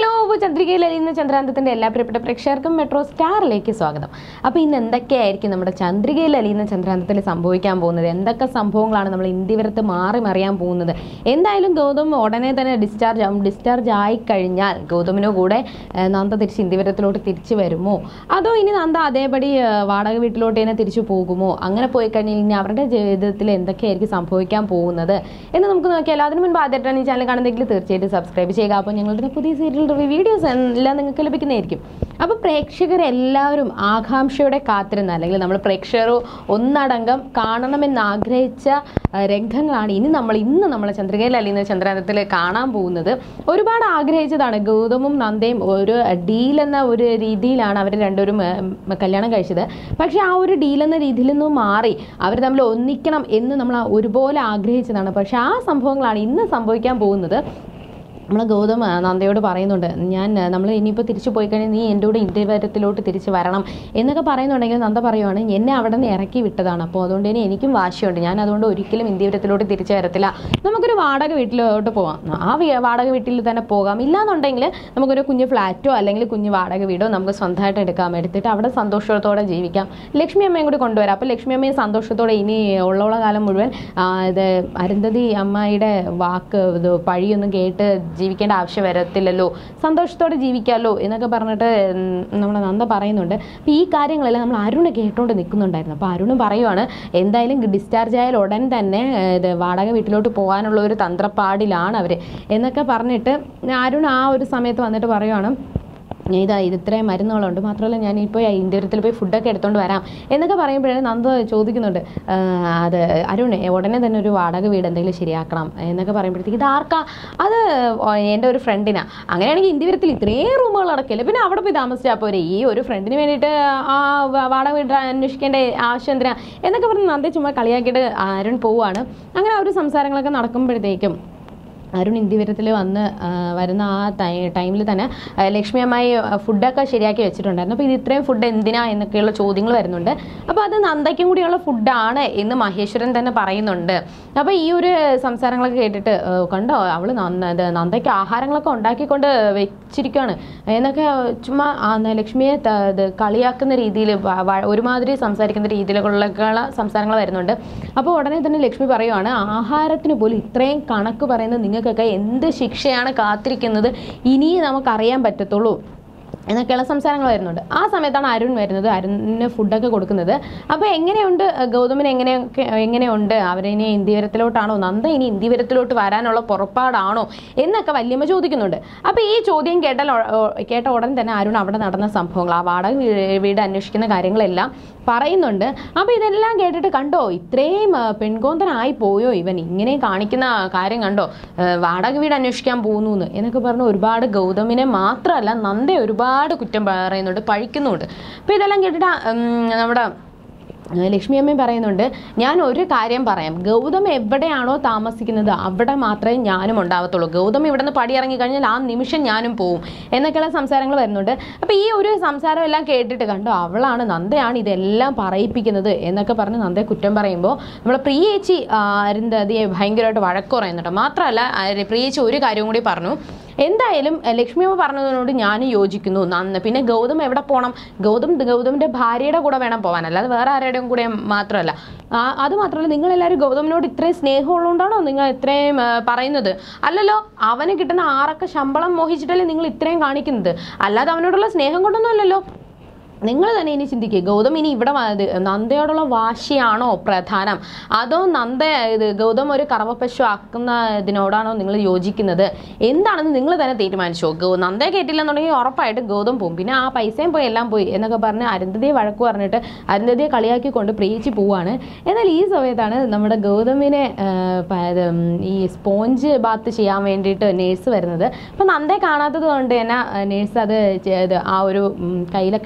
അപ്പോൾ ചന്ദ്രികയിൽ അലിയുന്ന ചന്ദ്രാന്തത്തിന്റെ എല്ലാ പ്രിയപ്പെട്ട പ്രേക്ഷകർക്കും മെട്രോ സ്റ്റാറിലേക്ക് സ്വാഗതം അപ്പോൾ ഇന്ന് എന്തൊക്കെയായിരിക്കും നമ്മുടെ ചന്ദ്രികയിൽ അലിയുന്ന ചന്ദ്രാന്തത്തിൽ സംഭവിക്കാൻ പോകുന്നത് എന്തൊക്കെ സംഭവങ്ങളാണ് നമ്മൾ ഇന്ത്യവരത്ത് മാറി മറിയാൻ പോകുന്നത് എന്തായാലും ഗൗതം ഉടനെ തന്നെ ഡിസ്ചാർജ് ആവും ഡിസ്ചാർജ് ആയി കഴിഞ്ഞാൽ ഗൗതമിനു കൂടെ ആ, നന്ദ തിരിച്ച് ഇന്ത്യവരത്തിലോട്ട് തിരിച്ചു വരുമോ അതോ ഇനി നന്ദ അതേപടി ആ, വാടക വീട്ടിലോട്ട് തന്നെ തിരിച്ചു പോകുമോ അങ്ങനെ പോയി കഴിഞ്ഞാൽ ഇനി അവരുടെ ജീവിതത്തിൽ എന്തൊക്കെയായിരിക്കും സംഭവിക്കാൻ പോകുന്നത് എന്ന് നമുക്ക് നോക്കിയാൽ അതിന് മുൻപ് ആദ്യമായിട്ടാണ് ഈ ചാനൽ കാണുന്നതെങ്കിൽ തീർച്ചയായിട്ടും സബ്സ്ക്രൈബ് ചെയ്യുക അപ്പോൾ ഞങ്ങളുടെ പുതിയ സീരിയൽ റിവ്യൂ വീഡിയോസ് എല്ലാം നിങ്ങൾക്ക് ലഭിക്കുന്നതായിരിക്കും അപ്പോൾ പ്രേക്ഷകരെല്ലാവരും ആകാംക്ഷയോടെ കാത്തിരുന്ന അല്ലെങ്കിൽ നമ്മൾ പ്രേക്ഷകർ ഒന്നടങ്കം കാണണമെന്ന് ആഗ്രഹിച്ച ആ, രംഗങ്ങളാണ് ഇനി നമ്മൾ ഇന്ന് നമ്മൾ ചന്ദ്രികയിൽ അലിയുന്ന ചന്ദ്രാന്തത്തിൽ കാണാൻ പോകുന്നത് ഒരുപാട് ആഗ്രഹിച്ചതാണ് ഗൗതമും നന്ദയും ഒരു ഡീൽ എന്ന ഒരു രീതിയിലാണ് അവർ രണ്ടുപേരും ആ, ഉം, കല്യാണം കഴിച്ചത് പക്ഷേ ആ ഒരു ഡീൽ എന്ന രീതിയിൽ നിന്നും മാറി അവർ തമ്മിൽ ഒന്നിക്കണം എന്ന് നമ്മൾ ഒരുപോലെ ആഗ്രഹിച്ചതാണ് പക്ഷേ ആ സംഭവങ്ങളാണ് ഇന്ന് സംഭവിക്കാൻ പോകുന്നത് നമ്മൾ ഗൗതം ആ, നന്ദയോട് പറയുന്നുണ്ട് ഞാൻ നമ്മൾ ഇനിയിപ്പോൾ തിരിച്ചു പോയി കഴിഞ്ഞാൽ നീ എൻ്റെ കൂടെ ഇന്ത്യവരത്തിലോട്ട് തിരിച്ച് വരണം എന്നൊക്കെ പറയുന്നുണ്ടെങ്കിൽ നന്ദ പറയുവാണ് എന്നെ അവിടെ നിന്ന് ഇറക്കി വിട്ടതാണ് അപ്പോൾ അതുകൊണ്ട് തന്നെ എനിക്കും വാശിയുണ്ട് ഞാൻ അതുകൊണ്ട് ഒരിക്കലും ഇന്ത്യവരത്തിലോട്ട് തിരിച്ചു വരത്തില്ല നമുക്കൊരു വാടക വീട്ടിലോട്ട് പോകാം ആ വീ- വാടക വീട്ടിൽ തന്നെ പോകാം ഇല്ലാന്നുണ്ടെങ്കിൽ നമുക്കൊരു കുഞ്ഞ് ഫ്ലാറ്റോ അല്ലെങ്കിൽ കുഞ്ഞ് വാടക വീടോ നമുക്ക് സ്വന്തമായിട്ട് എടുക്കാം എടുത്തിട്ട് അവിടെ സന്തോഷത്തോടെ ജീവിക്കാം ലക്ഷ്മി അമ്മയും കൂടി കൊണ്ടുവരാം അപ്പോൾ ലക്ഷ്മി അമ്മയും സന്തോഷത്തോടെ ഇനി ഉള്ള കാലം മുഴുവൻ ആ, ഇത് അരുന്ധതി അമ്മയുടെ വാക്ക് ഇത് പഴിയൊന്നും കേട്ട് ജീവിക്കേണ്ട ആവശ്യം വരത്തില്ലല്ലോ സന്തോഷത്തോടെ ജീവിക്കാമല്ലോ എന്നൊക്കെ പറഞ്ഞിട്ട് ഉം, നമ്മുടെ നന്ദ പറയുന്നുണ്ട് അപ്പോൾ ഈ കാര്യങ്ങളെല്ലാം നമ്മൾ അരുണ് കേട്ടോണ്ട് നിൽക്കുന്നുണ്ടായിരുന്നു അപ്പോൾ അരുണ് പറയുവാണ് എന്തായാലും ഡിസ്ചാർജ് ആയാൽ ഉടൻ തന്നെ ഏഹ്, ഇത് വാടക വീട്ടിലോട്ട് പോകാനുള്ള ഒരു തന്ത്രപ്പാടിലാണ് അവർ എന്നൊക്കെ പറഞ്ഞിട്ട് അരുൺ ആ ഒരു സമയത്ത് വന്നിട്ട് പറയുവാണ് ഞാൻ ഇതാ ഇത് ഇത്രയും മരുന്നുകളുണ്ട് മാത്രമല്ല ഞാൻ ഇപ്പോൾ ഇന്ത്യത്തിൽ പോയി ഫുഡൊക്കെ എടുത്തുകൊണ്ട് വരാം എന്നൊക്കെ പറയുമ്പോഴേ നന്ദ ചോദിക്കുന്നുണ്ട് "ആ, അത് അരുൺ ഉടനെ തന്നെ ഒരു വാടക വീട് എന്തെങ്കിലും ശരിയാക്കണം എന്നൊക്കെ പറയുമ്പോഴത്തേക്ക് ഇത് ആർക്കാ അത് എൻ്റെ ഒരു ഫ്രണ്ടിനാ അങ്ങനെയാണെങ്കിൽ ഇന്ത്യവരത്തിൽ ഇത്രയും റൂമുകൾ അടക്കില്ല പിന്നെ അവിടെ പോയി താമസിച്ചാൽ പോരെ ഈ ഒരു ഫ്രണ്ടിന് വേണ്ടിയിട്ട് ആ വ- വാടക വീട് അന്വേഷിക്കേണ്ട ആവശ്യം എന്തിനാ എന്നൊക്കെ പറഞ്ഞ് നന്ദി ചുമ്മാ കളിയാക്കിയിട്ട് അരുൺ പോവാണ് അങ്ങനെ ആ ഒരു സംസാരങ്ങളൊക്കെ നടക്കുമ്പോഴത്തേക്കും അരുൺ ഇന്ത്യവരത്തിൽ വന്ന് ആ, വരുന്ന ആ ടൈമിൽ തന്നെ ആ, ലക്ഷ്മി അമ്മായി ആ, ഫുഡൊക്കെ ശരിയാക്കി വെച്ചിട്ടുണ്ടായിരുന്നു അപ്പോൾ ഇത് ഇത്രയും ഫുഡ് എന്തിനാ എന്നൊക്കെയുള്ള ചോദ്യങ്ങൾ വരുന്നുണ്ട് അപ്പോൾ അത് നന്ദയ്ക്കും കൂടിയുള്ള ഫുഡാണ് എന്ന് മഹേശ്വരൻ തന്നെ പറയുന്നുണ്ട് അപ്പോൾ ഈ ഒരു സംസാരങ്ങളൊക്കെ കേട്ടിട്ട് ആ, കണ്ടോ അവൾ ഇത് നന്ദയ്ക്ക് ആഹാരങ്ങളൊക്കെ ഉണ്ടാക്കിക്കൊണ്ട് വെച്ചിരിക്കുകയാണ് എന്നൊക്കെ ചുമ്മാ ആ, ന- ലക്ഷ്മിയെ ത- ഇത് കളിയാക്കുന്ന രീതിയിൽ ഒരുമാതിരി സംസാരിക്കുന്ന രീതിയിലുള്ള സംസാരങ്ങൾ വരുന്നുണ്ട് അപ്പോൾ ഉടനെ തന്നെ ലക്ഷ്മി പറയുവാണ് ആഹാരത്തിന് പോലും ഇത്രയും കണക്ക് പറയുന്ന നിങ്ങൾക്കൊക്കെ എന്ത് ശിക്ഷയാണ് കാത്തിരിക്കുന്നത് ഇനി നമുക്കറിയാൻ പറ്റത്തുള്ളൂ എന്നൊക്കെയുള്ള സംസാരങ്ങൾ വരുന്നുണ്ട് ആ സമയത്താണ് അരുൺ വരുന്നത് അരുണിന് ഫുഡൊക്കെ കൊടുക്കുന്നത് അപ്പോൾ എങ്ങനെയുണ്ട് ഗൗതമിന് എങ്ങനെയൊക്കെ എങ്ങനെയുണ്ട് അവരിനി ഇന്ത്യവരത്തിലോട്ടാണോ നന്ദ ഇനി ഇന്ത്യവരത്തിലോട്ട് വരാനുള്ള പുറപ്പാടാണോ എന്നൊക്കെ വല്യമ്മ ചോദിക്കുന്നുണ്ട് അപ്പോൾ ഈ ചോദ്യം കേട്ടാൽ ഒ- ഒ- കേട്ട ഉടൻ തന്നെ അരുൺ അവിടെ നടന്ന സംഭവങ്ങൾ ആ വാടക വീ- വീട് അന്വേഷിക്കുന്ന കാര്യങ്ങളെല്ലാം പറയുന്നുണ്ട് അപ്പോൾ ഇതെല്ലാം കേട്ടിട്ട് കണ്ടോ ഇത്രയും ആ, പെൺകോന്തനായി പോയോ ഇവൻ ഇങ്ങനെ കാണിക്കുന്ന കാര്യം കണ്ടോ ആ, വാടക വീട് അന്വേഷിക്കാൻ പോകുന്നു എന്ന് എന്നൊക്കെ പറഞ്ഞ് ഒരുപാട് ഗൗതമിനെ മാത്രമല്ല നന്ദയെ ഒരുപാട് കുറ്റം പറയുന്നുണ്ട് പഴിക്കുന്നുണ്ട് അപ്പോൾ ഇതെല്ലാം കേട്ടിട്ട് ആ, ഉം, നമ്മുടെ ലക്ഷ്മി അമ്മയും പറയുന്നുണ്ട് ഞാൻ ഒരു കാര്യം പറയാം ഗൗതം എവിടെയാണോ താമസിക്കുന്നത് അവിടെ മാത്രമേ ഞാനും ഉണ്ടാവത്തുള്ളൂ ഗൗതം ഇവിടെ നിന്ന് പടി ഇറങ്ങി കഴിഞ്ഞാൽ ആ നിമിഷം ഞാനും പോവും എന്നൊക്കെയുള്ള സംസാരങ്ങൾ വരുന്നുണ്ട് അപ്പോൾ ഈ ഒരു സംസാരം എല്ലാം കേട്ടിട്ട് കണ്ടോ അവളാണ് നന്ദയാണ് ഇതെല്ലാം പറയിപ്പിക്കുന്നത് എന്നൊക്കെ പറഞ്ഞ് നന്ദയെ കുറ്റം പറയുമ്പോൾ നമ്മുടെ പ്രിയേച്ചി ആ, അരുന്ധതിയെ ഭയങ്കരമായിട്ട് വഴക്ക് പറയുന്നുണ്ട് മാത്രമല്ല ആ, പ്രിയേച്ചി ഒരു കാര്യം കൂടി പറഞ്ഞു എന്തായാലും എഹ്, ലക്ഷ്മി അമ്മ പറഞ്ഞതിനോട് ഞാൻ യോജിക്കുന്നു നന്ന് പിന്നെ ഗൗതം എവിടെ പോകണം ഗൗതം ഗൗതമിന്റെ ഭാര്യയുടെ കൂടെ വേണം പോകാൻ അല്ലാതെ വേറെ ആരുടെയും കൂടെ മാത്രമല്ല ആ, അത് മാത്രമല്ല നിങ്ങളെല്ലാവരും ഗൗതമിനോട് ഇത്രയും സ്നേഹമുള്ളതുകൊണ്ടാണോ നിങ്ങൾ ഇത്രയും ആ, പറയുന്നത് അല്ലല്ലോ അവന് കിട്ടുന്ന ആറൊക്കെ ശമ്പളം മോഹിച്ചിട്ടല്ലേ നിങ്ങൾ ഇത്രയും കാണിക്കുന്നത് അല്ലാതെ അവനോടുള്ള സ്നേഹം കൊണ്ടൊന്നും അല്ലല്ലോ നിങ്ങൾ തന്നെ ഇനി ചിന്തിക്കുക ഗൗതം ഇനി ഇവിടെ വ- ഇത് നന്ദയോടുള്ള വാശിയാണോ പ്രധാനം അതോ നന്ദ ഇത് ഗൗതം ഒരു കറവപ്പശു ആക്കുന്ന ഇതിനോടാണോ നിങ്ങൾ യോജിക്കുന്നത് എന്താണെന്ന് നിങ്ങൾ തന്നെ തീരുമാനിച്ചോ ഗൗ നന്ദയെ കേട്ടില്ലെന്നുണ്ടെങ്കിൽ ഉറപ്പായിട്ട് ഗൗതം പോകും പിന്നെ ആ പൈസയും പോയി എല്ലാം പോയി എന്നൊക്കെ പറഞ്ഞ് അരുന്ധതിയെ വഴക്ക് പറഞ്ഞിട്ട് അരുന്ധതിയെ കളിയാക്കിക്കൊണ്ട് പ്രിയിച്ച് പോവാണ് എന്നാൽ ഈ സമയത്താണ് നമ്മുടെ ഗൗതമിനെ ആ, പ- ഇത്, ഉം, ഈ സ്പോഞ്ച് ബാത്ത് ചെയ്യാൻ വേണ്ടിയിട്ട് നേഴ്സ് വരുന്നത് അപ്പം നന്ദയെ കാണാത്തത് കൊണ്ട് തന്നെ നേഴ്സ് അത് ചെ- ഇത് ആ ഒരു ഉം, കയ്യിലെ കെട്ടൊക്കെ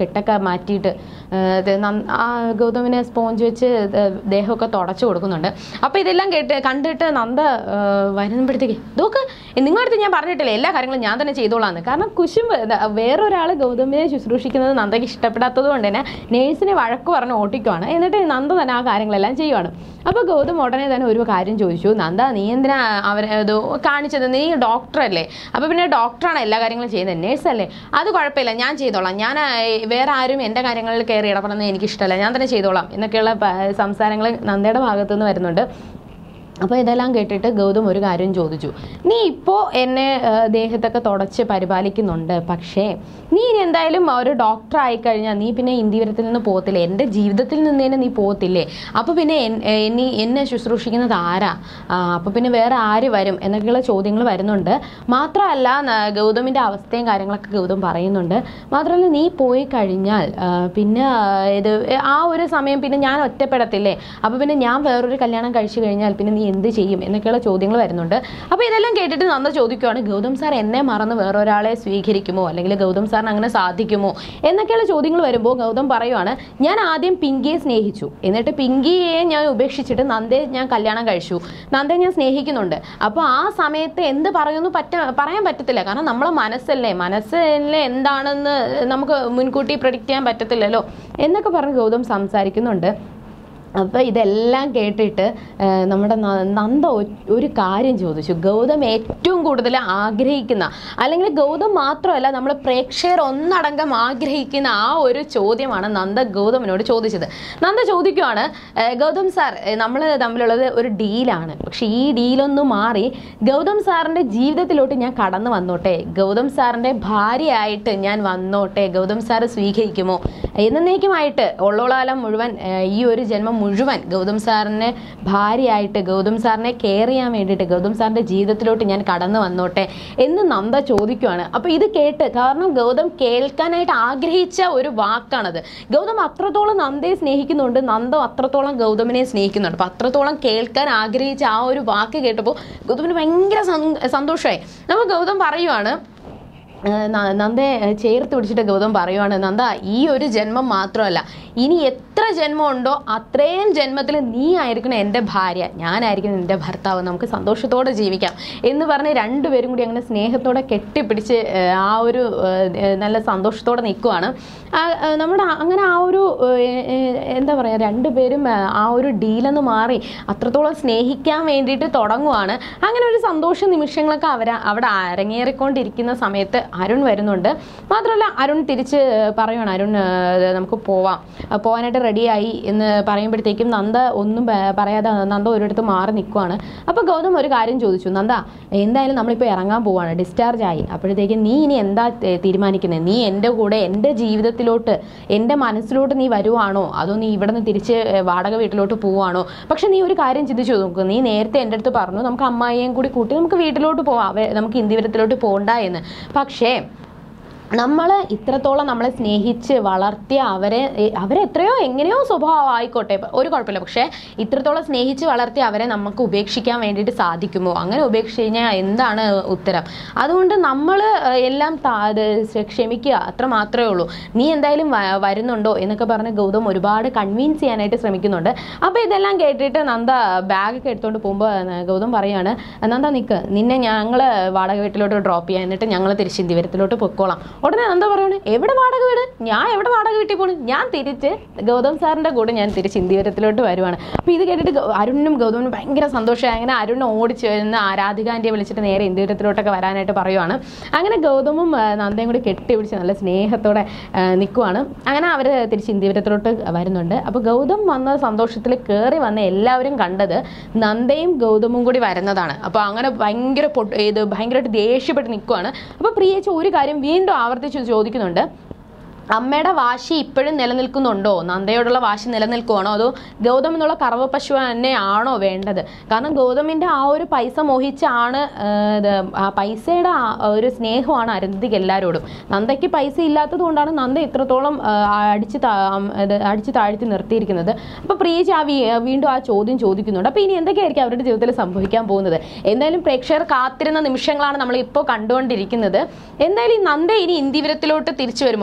മാറ്റിയിട്ട് ആ, ഇത് നന്ന- ആ ഗൗതമിനെ സ്പോഞ്ച് വെച്ച് ഇത് ദേഹമൊക്കെ തുടച്ചു കൊടുക്കുന്നുണ്ട് അപ്പോൾ ഇതെല്ലാം കേട്ട് കണ്ടിട്ട് നന്ദ ആ, വരുമ്പോഴത്തേക്ക് ഇതൊക്കെ നിങ്ങളുടെ അടുത്ത് ഞാൻ പറഞ്ഞിട്ടില്ല എല്ലാ കാര്യങ്ങളും ഞാൻ തന്നെ ചെയ്തോളാന്ന് കാരണം കുശുമ്പ് ഇത് വേറൊരാൾ ഗൗതമിനെ ശുശ്രൂഷിക്കുന്നത് നന്ദയ്ക്ക് ഇഷ്ടപ്പെടാത്തത് കൊണ്ട് തന്നെ നേഴ്സിനെ വഴക്ക് പറഞ്ഞ് ഓട്ടിക്കുവാണ് എന്നിട്ട് നന്ദ തന്നെ ആ കാര്യങ്ങളെല്ലാം ചെയ്യുവാണ് അപ്പോൾ ഗൗതം ഉടനെ തന്നെ ഒരു കാര്യം ചോദിച്ചു നന്ദ നീ എന്തിനാ അവരെ ഇത് കാണിച്ചത് നീ ഡോക്ടറല്ലേ അപ്പോൾ പിന്നെ ഡോക്ടറാണ് എല്ലാ കാര്യങ്ങളും ചെയ്യുന്നത് നേഴ്സല്ലേ അത് കുഴപ്പമില്ല ഞാൻ ചെയ്തോളാം ഞാൻ ആ, വേറെ ആരും എൻ്റെ കാര്യങ്ങളിൽ കയറി ഇടപെടുന്നത് എനിക്ക് ഇഷ്ടമല്ല ഞാൻ തന്നെ ചെയ്തോളാം എന്നൊക്കെയുള്ള പ- സംസാരങ്ങൾ നന്ദയുടെ ഭാഗത്തുനിന്ന് വരുന്നുണ്ട് അപ്പോൾ ഇതെല്ലാം കേട്ടിട്ട് ഗൗതം ഒരു കാര്യം ചോദിച്ചു നീ ഇപ്പോൾ എന്നെ ആ, ദേഹത്തൊക്കെ തുടച്ച് പരിപാലിക്കുന്നുണ്ട് പക്ഷേ നീ ഇനി എന്തായാലും ഒരു ഡോക്ടർ ആയിക്കഴിഞ്ഞാൽ നീ പിന്നെ ഇന്ത്യവരത്തിൽ നിന്ന് പോകത്തില്ലേ എൻ്റെ ജീവിതത്തിൽ നിന്ന് തന്നെ നീ പോകത്തില്ലേ അപ്പോൾ പിന്നെ എൻ- ഏ, നീ എന്നെ ശുശ്രൂഷിക്കുന്നത് ആരാ അപ്പോൾ പിന്നെ വേറെ ആര് വരും എന്നൊക്കെയുള്ള ചോദ്യങ്ങൾ വരുന്നുണ്ട് മാത്രമല്ല ന- ഗൗതമിൻ്റെ അവസ്ഥയും കാര്യങ്ങളൊക്കെ ഗൗതം പറയുന്നുണ്ട് മാത്രമല്ല നീ പോയി കഴിഞ്ഞാൽ ആ, പിന്നെ ആ, ഇത് ആ ഒരു സമയം പിന്നെ ഞാൻ ഒറ്റപ്പെടത്തില്ലേ അപ്പോൾ പിന്നെ ഞാൻ വേറൊരു കല്യാണം കഴിച്ചു കഴിഞ്ഞാൽ പിന്നെ നീ എന്ത് ചെയ്യും എന്നൊക്കെയുള്ള ചോദ്യങ്ങൾ വരുന്നുണ്ട് അപ്പോൾ ഇതെല്ലാം കേട്ടിട്ട് നന്ദ ചോദിക്കുവാണ് ഗൗതം സാർ എന്നെ മറന്ന് വേറൊരാളെ സ്വീകരിക്കുമോ അല്ലെങ്കിൽ ഗൗതം സാറിന് അങ്ങനെ സാധിക്കുമോ എന്നൊക്കെയുള്ള ചോദ്യങ്ങൾ വരുമ്പോൾ ഗൗതം പറയുവാണ് ഞാൻ ആദ്യം പിങ്കിയെ സ്നേഹിച്ചു എന്നിട്ട് പിങ്കിയെ ഞാൻ ഉപേക്ഷിച്ചിട്ട് നന്ദയെ ഞാൻ കല്യാണം കഴിച്ചു നന്ദയെ ഞാൻ സ്നേഹിക്കുന്നുണ്ട് അപ്പോൾ ആ സമയത്ത് എന്ത് പറയുന്നു പറ്റ പറയാൻ പറ്റത്തില്ല കാരണം നമ്മളെ മനസ്സല്ലേ മനസ്സിലെ എന്താണെന്ന് നമുക്ക് മുൻകൂട്ടി പ്രഡിക്റ്റ് ചെയ്യാൻ പറ്റത്തില്ലല്ലോ എന്നൊക്കെ പറഞ്ഞ് ഗൗതം സംസാരിക്കുന്നുണ്ട് അപ്പോൾ ഇതെല്ലാം കേട്ടിട്ട് ആ, നമ്മുടെ ന- നന്ദ ഒ- ഒരു കാര്യം ചോദിച്ചു ഗൗതം ഏറ്റവും കൂടുതൽ ആഗ്രഹിക്കുന്ന അല്ലെങ്കിൽ ഗൗതം മാത്രമല്ല നമ്മൾ പ്രേക്ഷകർ ഒന്നടങ്കം ആഗ്രഹിക്കുന്ന ആ ഒരു ചോദ്യമാണ് നന്ദ ഗൗതമിനോട് ചോദിച്ചത് നന്ദ ചോദിക്കുവാണ് "ഏ, ഗൗതം സാർ നമ്മൾ തമ്മിലുള്ളത് ഒരു ഡീലാണ് പക്ഷേ ഈ ഡീലൊന്ന് മാറി ഗൗതം സാറിൻ്റെ ജീവിതത്തിലോട്ട് ഞാൻ കടന്നു വന്നോട്ടെ ഗൗതം സാറിൻ്റെ ഭാര്യയായിട്ട് ഞാൻ വന്നോട്ടെ ഗൗതം സാർ സ്വീകരിക്കുമോ എന്നേക്കുമായിട്ട് ഉള്ളോളാലം മുഴുവൻ ഏഹ്, ഈ ഒരു ജന്മം മുഴുവൻ ഗൗതം സാറിനെ ഭാര്യയായിട്ട് ഗൗതം സാറിനെ കെയർ ചെയ്യാൻ വേണ്ടിയിട്ട് ഗൗതം സാറിൻ്റെ ജീവിതത്തിലോട്ട് ഞാൻ കടന്നു വന്നോട്ടെ എന്ന് നന്ദ ചോദിക്കുവാണ് അപ്പോൾ ഇത് കേട്ട് കാരണം ഗൗതം കേൾക്കാനായിട്ട് ആഗ്രഹിച്ച ഒരു വാക്കാണത് ഗൗതം അത്രത്തോളം നന്ദയെ സ്നേഹിക്കുന്നുണ്ട് നന്ദ അത്രത്തോളം ഗൗതമിനെ സ്നേഹിക്കുന്നുണ്ട് അപ്പോൾ അത്രത്തോളം കേൾക്കാൻ ആഗ്രഹിച്ച ആ ഒരു വാക്ക് കേട്ടപ്പോൾ ഗൗതമിന് ഭയങ്കര സന്തോഷമായി നമ്മൾ ഗൗതം പറയുവാണ് ഏഹ് ന- നന്ദയെ ഏഹ് ചേർത്ത് പിടിച്ചിട്ട് ഗൗതം പറയുവാണ് നന്ദ ഈ ഒരു ജന്മം മാത്രമല്ല ഇനി എത്ര ജന്മം ഉണ്ടോ അത്രയും ജന്മത്തിൽ നീ ആയിരിക്കണം എൻ്റെ ഭാര്യ ഞാനായിരിക്കണം എൻ്റെ ഭർത്താവ് നമുക്ക് സന്തോഷത്തോടെ ജീവിക്കാം എന്ന് പറഞ്ഞ് രണ്ടുപേരും കൂടി അങ്ങനെ സ്നേഹത്തോടെ കെട്ടിപ്പിടിച്ച് ഏഹ് ആ ഒരു ഏഹ് ഏഹ് നല്ല സന്തോഷത്തോടെ നിൽക്കുവാണ് ആ, ഏഹ് നമ്മുടെ ആ- അങ്ങനെ ആ ഒരു ഏഹ് ഏഹ് എന്താ പറയുക രണ്ടുപേരും ഏഹ് ആ ഒരു ഡീലെന്ന് മാറി അത്രത്തോളം സ്നേഹിക്കാൻ വേണ്ടിയിട്ട് തുടങ്ങുവാണ് അങ്ങനെ ഒരു സന്തോഷ നിമിഷങ്ങളൊക്കെ അവർ അവിടെ അരങ്ങേറിക്കൊണ്ടിരിക്കുന്ന സമയത്ത് അരുൺ വരുന്നുണ്ട് മാത്രമല്ല അരുൺ തിരിച്ച് പറയുവാണ് അരുൺ ഏഹ് നമുക്ക് പോവാം അഹ് പോകാനായിട്ട് റെഡിയായി എന്ന് പറയുമ്പോഴത്തേക്കും നന്ദ ഒന്നും പ- പറയാതെ നന്ദ ഒരിടത്ത് മാറി നിൽക്കുവാണ് അപ്പോൾ ഗൗതം ഒരു കാര്യം ചോദിച്ചു നന്ദ എന്തായാലും നമ്മളിപ്പോൾ ഇറങ്ങാൻ പോവാണ് ഡിസ്ചാർജ് ആയി അപ്പോഴത്തേക്കും നീ ഇനി എന്താ ത- തീരുമാനിക്കുന്നത് നീ എൻ്റെ കൂടെ എൻ്റെ ജീവിതത്തിലോട്ട് എൻ്റെ മനസ്സിലോട്ട് നീ വരുവാണോ അതോ നീ ഇവിടെ നിന്ന് തിരിച്ച് ഏഹ്, വാടക വീട്ടിലോട്ട് പോവാണോ പക്ഷെ നീ ഒരു കാര്യം ചിന്തിച്ചു നോക്ക് നീ നേരത്തെ എൻ്റെ അടുത്ത് പറഞ്ഞു നമുക്ക് അമ്മായിയെയും കൂടി കൂട്ടി നമുക്ക് വീട്ടിലോട്ട് പോവാം അവ- നമുക്ക് ഇന്ത്യവരത്തിലോട്ട് പോകണ്ട എന്ന് പക്ഷേ നമ്മൾ ഇത്രത്തോളം നമ്മളെ സ്നേഹിച്ച് വളർത്തിയ അവരെ എ- അവരെ എത്രയോ എങ്ങനെയോ സ്വഭാവം ആയിക്കോട്ടെ ഇപ്പൊ ഒരു കുഴപ്പമില്ല പക്ഷേ ഇത്രത്തോളം സ്നേഹിച്ച് വളർത്തിയ അവരെ നമുക്ക് ഉപേക്ഷിക്കാൻ വേണ്ടിയിട്ട് സാധിക്കുമോ അങ്ങനെ ഉപേക്ഷിച്ച് കഴിഞ്ഞാൽ എന്താണ് ഉത്തരം അതുകൊണ്ട് നമ്മൾ എല്ലാം താ- അത് ക്ഷ- ക്ഷമിക്കുക അത്ര മാത്രമേ ഉള്ളൂ നീ എന്തായാലും വ- വരുന്നുണ്ടോ എന്നൊക്കെ പറഞ്ഞ് ഗൗതം ഒരുപാട് കൺവിൻസ് ചെയ്യാനായിട്ട് ശ്രമിക്കുന്നുണ്ട് അപ്പോൾ ഇതെല്ലാം കേട്ടിട്ട് നന്ദ ബാഗൊക്കെ എടുത്തുകൊണ്ട് പോകുമ്പോൾ ഗൗതം പറയാണ് നന്ദ നിൽക്ക് നിന്നെ ഞങ്ങൾ വാടക വീട്ടിലോട്ട് ഡ്രോപ്പ് ചെയ്യാൻ എന്നിട്ട് ഞങ്ങൾ തിരിച്ച് ഇന്ത്യവരത്തിലോട്ട് പൊക്കോളാം ഉടനെ നന്ദ പറയാണ് എവിടെ വാടക വീട് ഞാൻ എവിടെ വാടക വീട്ടിൽ പോണു ഞാൻ തിരിച്ച് ഗൗതം സാറിൻ്റെ കൂടെ ഞാൻ തിരിച്ച് ഇന്ത്യവരത്തിലോട്ട് വരുവാണ് അപ്പോൾ ഇത് കേട്ടിട്ട് ഗൗ- അരുണിനും ഗൗതമിനും ഭയങ്കര സന്തോഷമായി അങ്ങനെ അരുൺ ഓടിച്ച് വരുന്ന ആരാധികാൻ്റെ വിളിച്ചിട്ട് നേരെ ഇന്ത്യവരത്തിലോട്ടൊക്കെ വരാനായിട്ട് പറയുവാണ് അങ്ങനെ ഗൗതമും ആ, നന്ദയും കൂടി കെട്ടിപ്പിടിച്ച് നല്ല സ്നേഹത്തോടെ നിൽക്കുവാണ് അങ്ങനെ അവർ തിരിച്ച് ഇന്ത്യവരത്തിലോട്ട് വരുന്നുണ്ട് അപ്പോൾ ഗൗതം വന്ന സന്തോഷത്തിൽ കയറി വന്ന എല്ലാവരും കണ്ടത് നന്ദയും ഗൗതമും കൂടി വരുന്നതാണ് അപ്പോൾ അങ്ങനെ ഭയങ്കര പൊട്ട് ഇത് ഭയങ്കരമായിട്ട് ദേഷ്യപ്പെട്ട് നിൽക്കുവാണ് അപ്പോൾ പ്രിയേച്ച് ഒരു കാര്യം വീണ്ടും ആവർത്തിച്ച് ചോദിക്കുന്നുണ്ട് അമ്മയുടെ വാശി ഇപ്പോഴും നിലനിൽക്കുന്നുണ്ടോ നന്ദയോടുള്ള വാശി നിലനിൽക്കുവാണോ അതോ ഗൗതം എന്നുള്ള കറവ പശു തന്നെയാണോ വേണ്ടത് കാരണം ഗൗതമിൻ്റെ ആ ഒരു പൈസ മോഹിച്ചാണ് ആ, ഇത് ആ പൈസയുടെ ആ ഒരു സ്നേഹമാണ് അരുന്ധതിക്ക് എല്ലാവരോടും നന്ദയ്ക്ക് പൈസ ഇല്ലാത്തത് കൊണ്ടാണ് നന്ദ ഇത്രത്തോളം ആ, അടിച്ച് താ- ഉം, ഇത് അടിച്ച് താഴ്ത്തി നിർത്തിയിരിക്കുന്നത് അപ്പോൾ പ്രിയേച്ച് ആ വീ- വീണ്ടും ആ ചോദ്യം ചോദിക്കുന്നുണ്ട് അപ്പോൾ ഇനി എന്തൊക്കെയായിരിക്കും അവരുടെ ജീവിതത്തിൽ സംഭവിക്കാൻ പോകുന്നത് എന്തായാലും പ്രേക്ഷകർ കാത്തിരുന്ന നിമിഷങ്ങളാണ് നമ്മൾ ഇപ്പോൾ കണ്ടുകൊണ്ടിരിക്കുന്നത് എന്തായാലും ഈ നന്ദ ഇനി ഇന്ത്യവരത്തിലോട്ട് തിരിച്ചു വരുമോ ഇനി വലിയ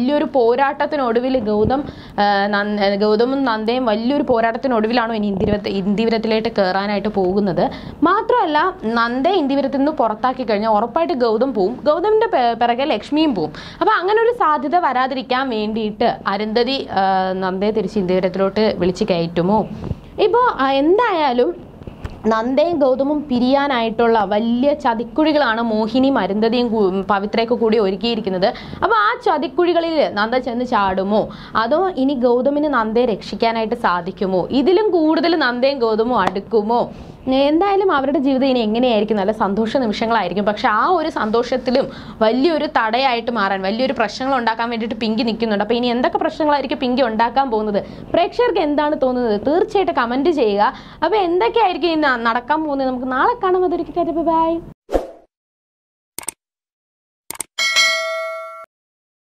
വലിയൊരു പോരാട്ടത്തിനൊടുവിൽ ഗൗതം ആ, നന്ദ- ഗൗതമും നന്ദയും വലിയൊരു പോരാട്ടത്തിനൊടുവിലാണോ ഇനി ഇന്ദിവരത്ത് ഇന്ദിവരത്തിലേക്ക് കയറാനായിട്ട് പോകുന്നത് മാത്രമല്ല നന്ദയെ ഇന്ദിവരത്തിൽ നിന്ന് പുറത്താക്കി കഴിഞ്ഞാൽ ഉറപ്പായിട്ട് ഗൗതം പോവും ഗൗതമിന്റെ പെ- പിറകെ ലക്ഷ്മിയും പോവും അപ്പൊ അങ്ങനെ ഒരു സാധ്യത വരാതിരിക്കാൻ വേണ്ടിയിട്ട് അരുന്ധതി ആ, നന്ദയെ തിരിച്ച് ഇന്ദിവരത്തിലോട്ട് വിളിച്ച് കയറ്റുമോ ഇപ്പോൾ എന്തായാലും നന്ദയും ഗൗതമും പിരിയാനായിട്ടുള്ള വലിയ ചതിക്കുഴികളാണ് മോഹിനിയും അരുന്ധതിയും കൂ- പവിത്രയൊക്കെ കൂടി ഒരുക്കിയിരിക്കുന്നത് അപ്പോൾ ആ ചതിക്കുഴികളിൽ നന്ദ ചെന്ന് ചാടുമോ അതോ ഇനി ഗൗതമിന് നന്ദയെ രക്ഷിക്കാനായിട്ട് സാധിക്കുമോ ഇതിലും കൂടുതൽ നന്ദയും ഗൗതമും അടുക്കുമോ എന്തായാലും അവരുടെ ജീവിതം ഇനി എങ്ങനെയായിരിക്കും നല്ല സന്തോഷ നിമിഷങ്ങളായിരിക്കും പക്ഷെ ആ ഒരു സന്തോഷത്തിലും വലിയൊരു തടയായിട്ട് മാറാൻ വലിയൊരു പ്രശ്നങ്ങൾ ഉണ്ടാക്കാൻ വേണ്ടിയിട്ട് പിങ്കി നിൽക്കുന്നുണ്ട് അപ്പോൾ ഇനി എന്തൊക്കെ പ്രശ്നങ്ങളായിരിക്കും പിങ്കി ഉണ്ടാക്കാൻ പോകുന്നത് പ്രേക്ഷകർക്ക് എന്താണ് തോന്നുന്നത് തീർച്ചയായിട്ടും കമൻറ്റ് ചെയ്യുക അപ്പോൾ എന്തൊക്കെയായിരിക്കും ഇനി ന- നടക്കാൻ പോകുന്നത് നമുക്ക് നാളെ കാണാം അതൊരിക്കലും ബൈ